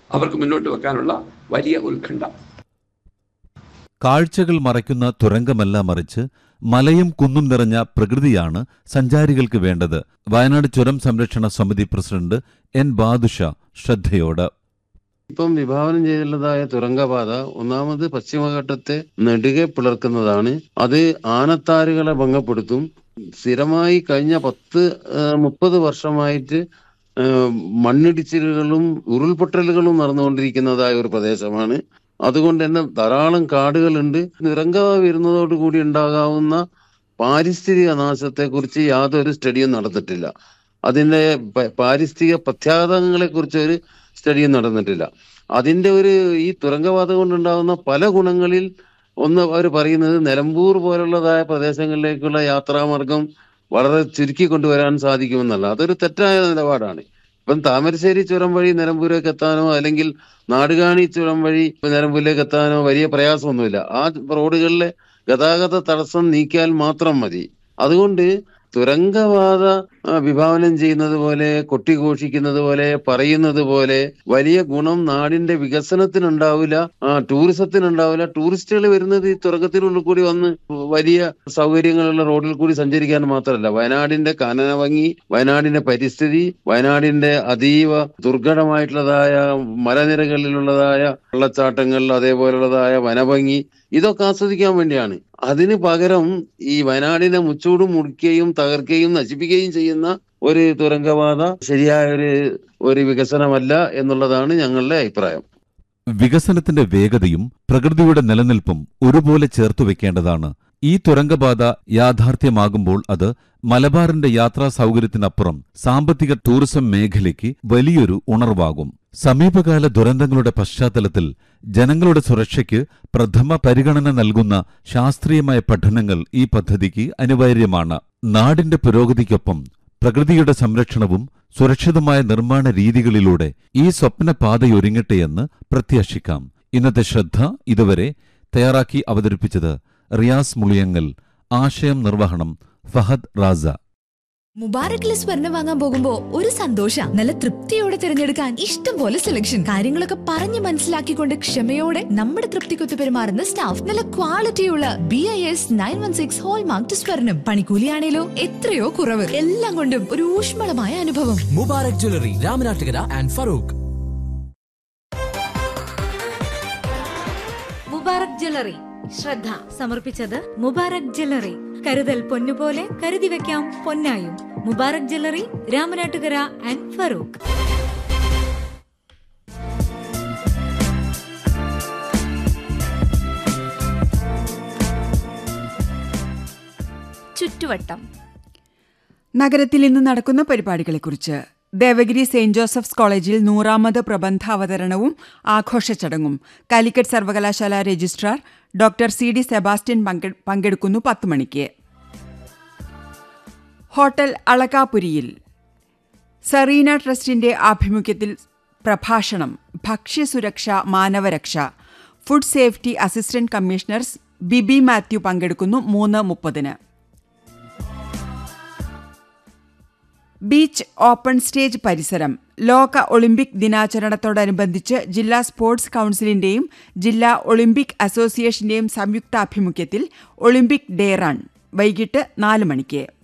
അവർക്ക് മുന്നോട്ട് വെക്കാനുള്ള വലിയ ഉത്കണ്ഠ കാഴ്ചകൾ മറയ്ക്കുന്ന തുരങ്കമല്ല മറിച്ച് മലയും കുന്നും നിറഞ്ഞ പ്രകൃതിയാണ് സഞ്ചാരികൾക്ക് വേണ്ടത് വയനാട് ചുരം സംരക്ഷണ സമിതി പ്രസിഡന്റ് എൻ ബാദുഷ ശ്രദ്ധയോട് ഇപ്പം വിഭാവനം ചെയ്തുള്ളതായ തുരങ്കപാത ഒന്നാമത് പശ്ചിമഘട്ടത്തെ നെടുകെ പിളർക്കുന്നതാണ് അത് ആനത്താരുകളെ ഭംഗപ്പെടുത്തും സ്ഥിരമായി കഴിഞ്ഞ പത്ത് ആ, മുപ്പത് വർഷമായിട്ട് ആ, മണ്ണിടിച്ചിലുകളും ഉരുൾപൊട്ടലുകളും നടന്നുകൊണ്ടിരിക്കുന്നതായ ഒരു പ്രദേശമാണ് അതുകൊണ്ട് തന്നെ ധാരാളം കാടുകളുണ്ട് തുരങ്ക വരുന്നതോടുകൂടി ഉണ്ടാകാവുന്ന പാരിസ്ഥിതിക നാശത്തെക്കുറിച്ച് യാതൊരു സ്റ്റഡിയും നടന്നിട്ടില്ല അതിന്റെ പ- പാരിസ്ഥിതിക പ്രത്യാഘാതങ്ങളെ കുറിച്ച് ഒരു സ്റ്റഡിയും നടന്നിട്ടില്ല അതിന്റെ ഒരു ഈ തുരങ്കപാത കൊണ്ടുണ്ടാകുന്ന പല ഗുണങ്ങളിൽ ഒന്ന് അവർ പറയുന്നത് നിലമ്പൂർ പോലുള്ളതായ പ്രദേശങ്ങളിലേക്കുള്ള യാത്രാമാർഗം വളരെ ചുരുക്കി കൊണ്ടുവരാൻ സാധിക്കുമെന്നല്ല അതൊരു തെറ്റായ നിലപാടാണ് ഇപ്പം താമരശ്ശേരി ചുരം വഴി നിലമ്പൂരേക്ക് എത്താനോ അല്ലെങ്കിൽ നാടുകാണി ചുരം വഴി നിലമ്പൂരിലേക്ക് എത്താനോ വലിയ പ്രയാസമൊന്നുമില്ല ആ റോഡുകളിലെ ഗതാഗത തടസ്സം നീക്കിയാൽ മാത്രം മതി അതുകൊണ്ട് തുരങ്കപാത ആ, വിഭാവനം ചെയ്യുന്നത് പോലെ കൊട്ടിഘോഷിക്കുന്നത് പോലെ പറയുന്നത് പോലെ വലിയ ഗുണം നാടിന്റെ വികസനത്തിനുണ്ടാവില്ല ആ ടൂറിസത്തിനുണ്ടാവില്ല ടൂറിസ്റ്റുകൾ വരുന്നത് ഈ തുരങ്കത്തിനുള്ളിൽ കൂടി വന്ന് വലിയ സൗകര്യങ്ങളുള്ള റോഡിൽ കൂടി സഞ്ചരിക്കാൻ മാത്രമല്ല വയനാടിന്റെ കാനന ഭംഗി വയനാടിന്റെ പരിസ്ഥിതി വയനാടിന്റെ അതീവ ദുർഘടമായിട്ടുള്ളതായ മലനിരകളിലുള്ളതായ വെള്ളച്ചാട്ടങ്ങൾ അതേപോലുള്ളതായ വനഭംഗി ഇതൊക്കെ ആസ്വദിക്കാൻ വേണ്ടിയാണ് അതിന് പകരം ഈ വയനാടിനെ മുച്ചൂടും മുടിക്കുകയും തകർക്കുകയും നശിപ്പിക്കുകയും ചെയ്യുന്ന ഒരു തുരങ്കപാത ശരിയായ ഒരു ഒരു വികസനമല്ല എന്നുള്ളതാണ് ഞങ്ങളുടെ അഭിപ്രായം വികസനത്തിന്റെ വേഗതയും പ്രകൃതിയുടെ നിലനിൽപ്പും ഒരുപോലെ ചേർത്തു വെക്കേണ്ടതാണ് ഈ തുരങ്കപാത യാഥാർത്ഥ്യമാകുമ്പോൾ അത് മലബാറിന്റെ യാത്രാ സൗകര്യത്തിനപ്പുറം സാമ്പത്തിക ടൂറിസം മേഖലയ്ക്ക് വലിയൊരു ഉണർവാകും സമീപകാല ദുരന്തങ്ങളുടെ പശ്ചാത്തലത്തിൽ ജനങ്ങളുടെ സുരക്ഷയ്ക്ക് പ്രഥമ പരിഗണന നൽകുന്ന ശാസ്ത്രീയമായ പഠനങ്ങൾ ഈ പദ്ധതിക്ക് അനിവാര്യമാണ് നാടിന്റെ പുരോഗതിക്കൊപ്പം പ്രകൃതിയുടെ സംരക്ഷണവും സുരക്ഷിതമായ നിർമ്മാണ രീതികളിലൂടെ ഈ സ്വപ്നപാതയൊരുങ്ങട്ടെയെന്ന് പ്രത്യാശിക്കാം ഇന്നത്തെ ശ്രദ്ധ ഇതുവരെ തയ്യാറാക്കി അവതരിപ്പിച്ചത് റിയാസ് മുളിയങ്ങൽ ആശയം നിർവഹണം ഫഹദ് റാസ മുബാറക്കിലെ സ്വർണം വാങ്ങാൻ പോകുമ്പോ ഒരു സന്തോഷ നല്ല തൃപ്തിയോടെ തിരഞ്ഞെടുക്കാൻ ഇഷ്ടം പോലെ സെലക്ഷൻ കാര്യങ്ങളൊക്കെ പറഞ്ഞു മനസ്സിലാക്കിക്കൊണ്ട് ക്ഷമയോടെ നമ്മുടെ തൃപ്തിക്കൊത്ത് പെരുമാറുന്ന സ്റ്റാഫ് നല്ല ക്വാളിറ്റിയുള്ള B I S nine one six hallmark സ്വർണം പണിക്കൂലിയാണേലോ എത്രയോ കുറവ് എല്ലാം കൊണ്ടും ഒരു ഊഷ്മളമായ അനുഭവം Mubarak jewellery Ramanattukara and Farook Mubarak jewellery ശ്രദ്ധ സമർപ്പിച്ചത് മുബാറക് ജ്വല്ലറി കരുതൽ പൊന്നുപോലെ കരുതി വെക്കാം പൊന്നായും മുബാറക് ജ്വല്ലറി രാമനാട്ടുകര ആൻഡ് ഫറൂഖ് ചുറ്റുവട്ടം നഗരത്തിൽ ഇന്ന് നടക്കുന്ന പരിപാടികളെക്കുറിച്ച് ദേവഗിരി സെയിന്റ് ജോസഫ്സ് കോളേജിൽ നൂറാമത് പ്രബന്ധ അവതരണവും ആഘോഷ ചടങ്ങും കാലിക്കറ്റ് സർവകലാശാല registrar doctor C D Sebastian പങ്കെ- പങ്കെടുക്കുന്നു പത്ത് മണിക്ക് ഹോട്ടൽ അളകാപുരിയിൽ സറീന ട്രസ്റ്റിന്റെ ആഭിമുഖ്യത്തിൽ പ്രഭാഷണം ഭക്ഷ്യസുരക്ഷ മാനവരക്ഷ food safety assistant commissioner Biby Mathew പങ്കെടുക്കുന്നു മൂന്ന് മുപ്പതിന് ബീച്ച് ഓപ്പൺ സ്റ്റേജ് പരിസരം ലോക ഒളിമ്പിക് ദിനാചരണത്തോടനുബന്ധിച്ച് ജില്ലാ സ്പോർട്സ് കൗൺസിലിന്റെയും ജില്ലാ ഒളിമ്പിക് അസോസിയേഷന്റെയും സംയുക്താഭിമുഖ്യത്തിൽ ഒളിമ്പിക് ഡേ റൺ വൈകിട്ട് നാല് മണിക്ക്